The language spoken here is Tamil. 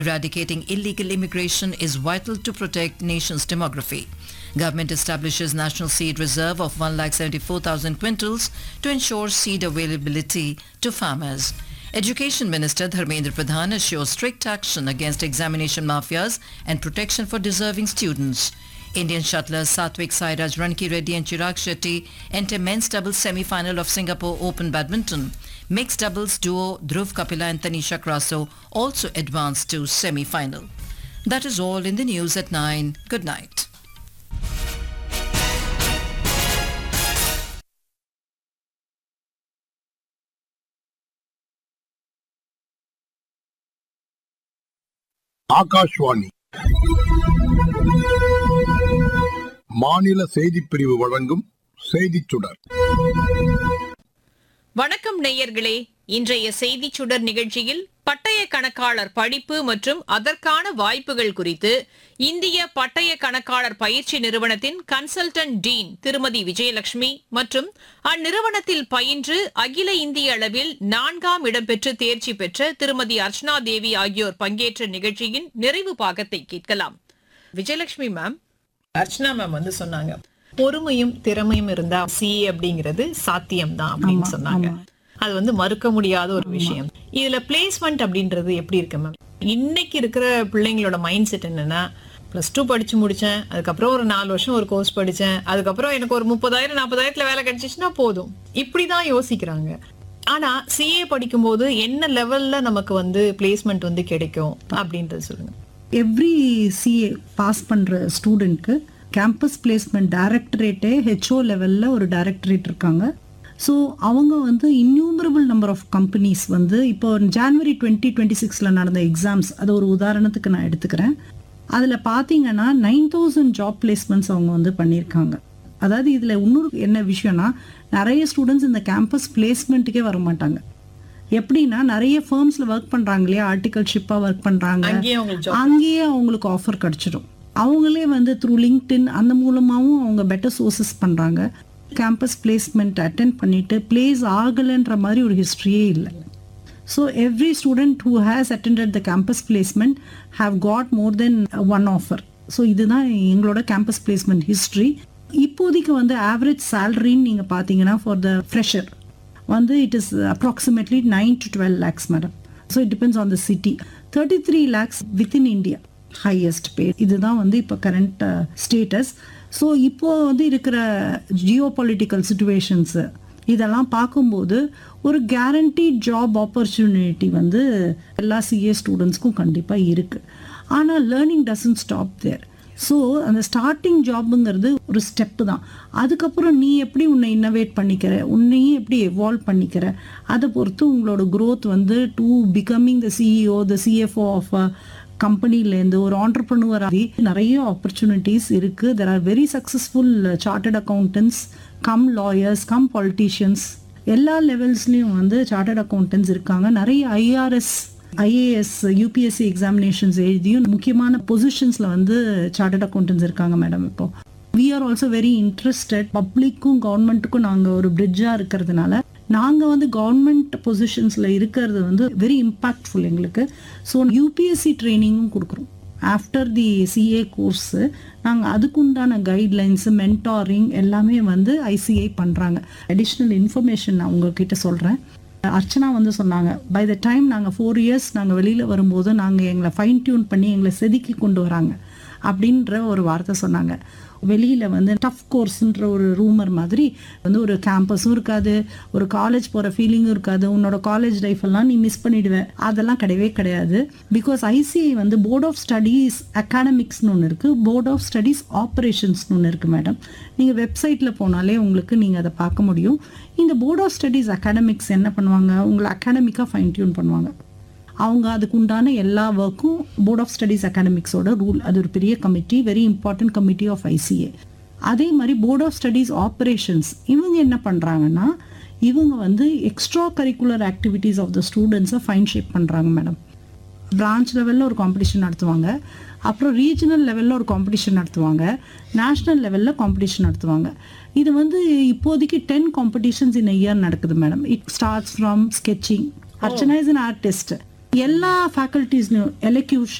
Eradicating illegal immigration is vital to protect nation's demography. Government establishes national seed reserve of 1,74,000 quintals to ensure seed availability to farmers. Education Minister Dharmendra Pradhan assures strict action against examination mafias and protection for deserving students. Indian shuttlers Satwik Sairaj Ranki Reddy and Chirag Shetty enter men's doubles semi-final of Singapore Open Badminton. Mixed doubles duo Dhruv Kapila and Tanisha Kraso also advanced to semi-final. That is all in the news at 9. Good night. Akashvani மாநில செய்திப் பிரிவு வழங்கும் செய்திச் சுடர் வணக்கம் நேயர்களே இன்றைய செய்திச் சுடர் நிகழ்ச்சியில் பட்டய கணக்காளர் படிப்பு மற்றும் அதற்கான வாய்ப்புகள் குறித்து இந்திய பட்டய கணக்காளர் பயிற்சி நிறுவனத்தின் கன்சல்டன்ட் டீன் திருமதி விஜயலட்சுமி மற்றும் அந்நிறுவனத்தில் பயின்று அகில இந்திய அளவில் நான்காம் இடம் பெற்று தேர்ச்சி பெற்ற திருமதி அர்ச்சனா தேவி ஆகியோர் பங்கேற்ற நிகழ்ச்சியின் நிறைவு பாகத்தை கேட்கலாம் விஜயலட்சுமி மேம் அர்ச்சனா மேம் வந்து சொன்னாங்க பொறுமையும் திறமையும் இருந்தா சி அப்படிங்கிறது சாத்தியம்தான் அப்படின்னு சொன்னாங்க அது வந்து மறுக்க முடியாத ஒரு விஷயம் இதுல பிளேஸ்மெண்ட் அப்படின்றது எப்படி இருக்கு மேம் இன்னைக்கு இருக்கிற பிள்ளைங்களோட மைண்ட் செட் என்னன்னா பிளஸ் டூ படிச்சு முடிச்சேன் அதுக்கப்புறம் ஒரு நாலு வருஷம் ஒரு கோர்ஸ் படிச்சேன் அதுக்கப்புறம் எனக்கு ஒரு முப்பதாயிரம் நாற்பதாயிரத்துல வேலை கிடைச்சிச்சுன்னா போதும் இப்படிதான் யோசிக்கிறாங்க ஆனா சிஏ படிக்கும்போது என்ன லெவல்ல நமக்கு வந்து பிளேஸ்மெண்ட் வந்து கிடைக்கும் அப்படின்றது சொல்லுங்க எவ்ரி சிஏ பாஸ் பண்ணுற ஸ்டூடெண்ட்க்கு கேம்பஸ் பிளேஸ்மெண்ட் டைரக்டரேட்டே ஹெச்ஓ லெவலில் ஒரு டைரக்டரேட் இருக்காங்க ஸோ அவங்க வந்து இன்யூமரபிள் நம்பர் ஆஃப் கம்பெனிஸ் வந்து இப்போ ஜான்வரி டுவெண்ட்டி டுவெண்ட்டி சிக்ஸில் நடந்த எக்ஸாம்ஸ் அது ஒரு உதாரணத்துக்கு நான் எடுத்துக்கிறேன் அதில் பார்த்தீங்கன்னா நைன் தௌசண்ட் ஜாப் பிளேஸ்மெண்ட்ஸ் அவங்க வந்து பண்ணியிருக்காங்க அதாவது இதில் இன்னொரு என்ன விஷயம்னா நிறைய ஸ்டூடெண்ட்ஸ் இந்த கேம்பஸ் பிளேஸ்மெண்ட்டுக்கே வர மாட்டாங்க எப்படின்னா நிறைய ஃபர்ம்ஸில் ஒர்க் பண்ணுறாங்க இல்லையா ஆர்டிகல்ஷிப்பாக ஒர்க் பண்ணுறாங்க அங்கேயே அவங்களுக்கு அங்கேயே அவங்களுக்கு ஆஃபர் கிடைச்சிடும் அவங்களே வந்து த்ரூ லிங்க்டின் அந்த மூலமாகவும் அவங்க பெட்டர் சோர்சஸ் பண்ணுறாங்க கேம்பஸ் பிளேஸ்மெண்ட் அட்டென்ட் பண்ணிட்டு பிளேஸ் ஆகலைன்ற மாதிரி ஒரு ஹிஸ்ட்ரியே இல்லை so every student who has attended the campus placement have got more than one offer so இதுதான் எங்களோட கேம்பஸ் பிளேஸ்மெண்ட் ஹிஸ்ட்ரி இப்போதைக்கு வந்து ஆவரேஜ் சேலரின்னு நீங்கள் பார்த்தீங்கன்னா ஃபார் த ஃப்ரெஷர் வந்து it is approximately nine to twelve lakhs madam so it depends on the city thirty three lakhs within India highest pay இதுதான் வந்து இப்போ கரண்ட் ஸ்டேட்டஸ் ஸோ இப்போ வந்து இருக்கிற ஜியோ பொலிட்டிக்கல் சுச்சுவேஷன்ஸு இதெல்லாம் பார்க்கும்போது ஒரு கேரண்டி ஜாப் ஆப்பர்ச்சுனிட்டி வந்து எல்லா சிஏ ஸ்டூடெண்ட்ஸ்க்கும் கண்டிப்பாக இருக்குது ஆனால் learning doesn't stop there so அந்த ஸ்டார்டிங் ஜாப்புங்கிறது ஒரு ஸ்டெப்பு தான் அதுக்கப்புறம் நீ எப்படி உன்னை இன்னோவேட் பண்ணிக்கிற உன்னையும் எப்படி எவால்வ் பண்ணிக்கிற அதை பொறுத்து உங்களோட growth வந்து to becoming the CEO the CFO of கம்பெனிலேருந்து ஒரு ஆண்டர்பனுவர் ஆகி நிறைய ஆப்பர்ச்சுனிட்டிஸ் இருக்குது there are very successful chartered accountants cum lawyers cum politicians எல்லா லெவல்ஸ்லேயும் வந்து சார்ட்டர்ட் அக்கௌண்டன்ஸ் இருக்காங்க நிறைய ஐஆர்எஸ் ஐஏஎஸ் யூபிஎஸ்சி எக்ஸாமினேஷன்ஸ் எழுதியும் முக்கியமான பொசிஷன்ஸில் வந்து சார்ட்டர்ட் அக்கௌண்டன்ஸ் இருக்காங்க மேடம் இப்போ we are also very interested பப்ளிக்கும் கவர்மெண்ட்டுக்கும் நாங்கள் ஒரு பிரிட்ஜாக இருக்கிறதுனால நாங்கள் வந்து கவர்மெண்ட் பொசிஷன்ஸில் இருக்கிறது வந்து வெரி இம்பாக்ட்ஃபுல் எங்களுக்கு ஸோ யூபிஎஸ்சி ட்ரைனிங்கும் கொடுக்குறோம் ஆஃப்டர் தி சிஏ கோர்ஸு நாங்கள் அதுக்குண்டான கைட்லைன்ஸு மென்டாரிங் எல்லாமே வந்து ஐசிஐ பண்ணுறாங்க அடிஷ்னல் இன்ஃபர்மேஷன் நான் உங்ககிட்ட சொல்கிறேன் அர்ச்சனா வந்து சொன்னாங்க பை த டைம் நாங்கள் ஃபோர் இயர்ஸ் நாங்கள் வெளியில் வரும்போது நாங்கள் எங்களை ஃபைன் டியூன் பண்ணி எங்களை செதுக்கி கொண்டு வராங்க அப்படின்ற ஒரு வார்த்தை சொன்னாங்க வெளியில் வந்து டஃப் கோர்ஸ்ன்ற ஒரு ரூமர் மாதிரி வந்து ஒரு கேம்பஸும் இருக்காது ஒரு காலேஜ் போகிற ஃபீலிங்கும் இருக்காது உன்னோட காலேஜ் லைஃப் எல்லாம் நீ மிஸ் பண்ணிடுவ அதெல்லாம் கிடையவே கிடையாது பிகாஸ் ஐசிஐ வந்து போர்ட் ஆஃப் ஸ்டடீஸ் அகாடமிக்ஸ்னு ஒன்று இருக்குது போர்ட் ஆஃப் ஸ்டடீஸ் ஆப்ரேஷன்ஸ்னு ஒன்று இருக்குது மேடம் நீங்கள் வெப்சைட்டில் போனாலே உங்களுக்கு நீங்கள் அதை பார்க்க முடியும் இந்த போர்ட் ஆஃப் ஸ்டடீஸ் அகாடமிக்ஸ் என்ன பண்ணுவாங்க உங்களை அகாடமிக்காக ஃபைன் டியூன் பண்ணுவாங்க அவங்க அதுக்கு உண்டான எல்லா ஒர்க்கும் போர்ட் ஆஃப் ஸ்டடீஸ் அகாடமிக்ஸோட ரூல் அது ஒரு பெரிய committee very important committee of ICA அதே மாதிரி போர்ட் ஆஃப் ஸ்டடீஸ் ஆப்ரேஷன்ஸ் இவங்க என்ன பண்ணுறாங்கன்னா இவங்க வந்து extra curricular activities of the ஸ்டூடெண்ட்ஸை ஃபைன் ஷேப் பண்ணுறாங்க மேடம் பிரான்ச் லெவலில் ஒரு காம்படிஷன் நடத்துவாங்க அப்புறம் ரீஜனல் லெவலில் ஒரு காம்படிஷன் நடத்துவாங்க நேஷ்னல் லெவலில் காம்படிஷன் நடத்துவாங்க இது வந்து இப்போதைக்கு டென் காம்படிஷன்ஸ் இன் இயர் நடக்குது madam it starts from sketching Archana is an artist எல்லா ஃபேக்கல்ட்டிஸ்லையும் எலக்யூ